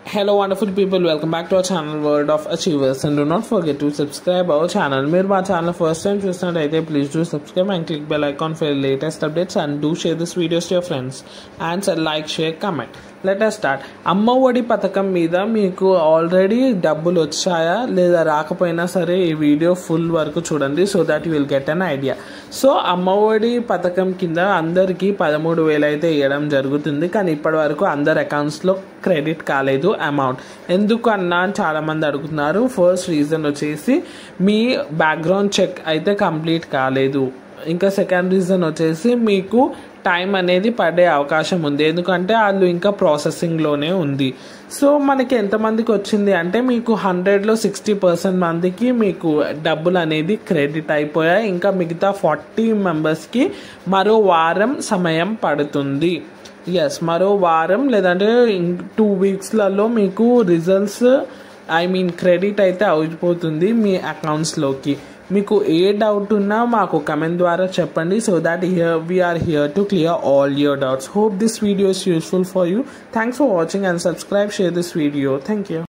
Hello, wonderful people. Welcome back to our channel, World of Achievers. And do not forget to subscribe our channel. మీరు మా channel first time చూసినట్టయితే please do subscribe and click bell icon for latest updates and do share this videos to your friends and like share comment let us start Amma Vodi పథకం మీద మీకు already డబ్బులు వచ్చాయా లేదా రాకపోయినా సరే ఈ వీడియో ఫుల్ వరకు చూడండి so that you will get an idea so Amma Vodi పథకం కింద అందరికీ పదమూడు వేలు అయితే ఇవ్వడం జరుగుతుంది కానీ ఇప్పటి వరకు అందరి అకౌంట్స్లో క్రెడిట్ కాలేదు అమౌంట్ ఎందుకు అన్నా అని చాలామంది అడుగుతున్నారు ఫస్ట్ రీజన్ వచ్చేసి మీ బ్యాక్గ్రౌండ్ చెక్ అయితే కంప్లీట్ కాలేదు ఇంకా సెకండ్ రీజన్ వచ్చేసి మీకు టైం అనేది పడే అవకాశం ఉంది ఎందుకంటే వాళ్ళు ఇంకా ప్రాసెసింగ్లోనే ఉంది సో మనకి ఎంతమందికి వచ్చింది అంటే మీకు హండ్రెడ్లో సిక్స్టీ పర్సెంట్ మందికి మీకు డబ్బులు అనేది క్రెడిట్ అయిపోయాయి ఇంకా మిగతా ఫార్టీ మెంబర్స్కి మరో వారం సమయం పడుతుంది ఎస్ మరో వారం లేదంటే టూ వీక్స్లలో మీకు రిజల్ట్స్ ఐ మీన్ క్రెడిట్ అయితే అయిపోతుంది మీ అకౌంట్స్లోకి మీకు ఏ డౌట్ ఉన్నా మాకు కమెంట్ ద్వారా చెప్పండి so that here we're here to clear all your doubts hope this video is useful for you thanks for watching and subscribe share this video thank you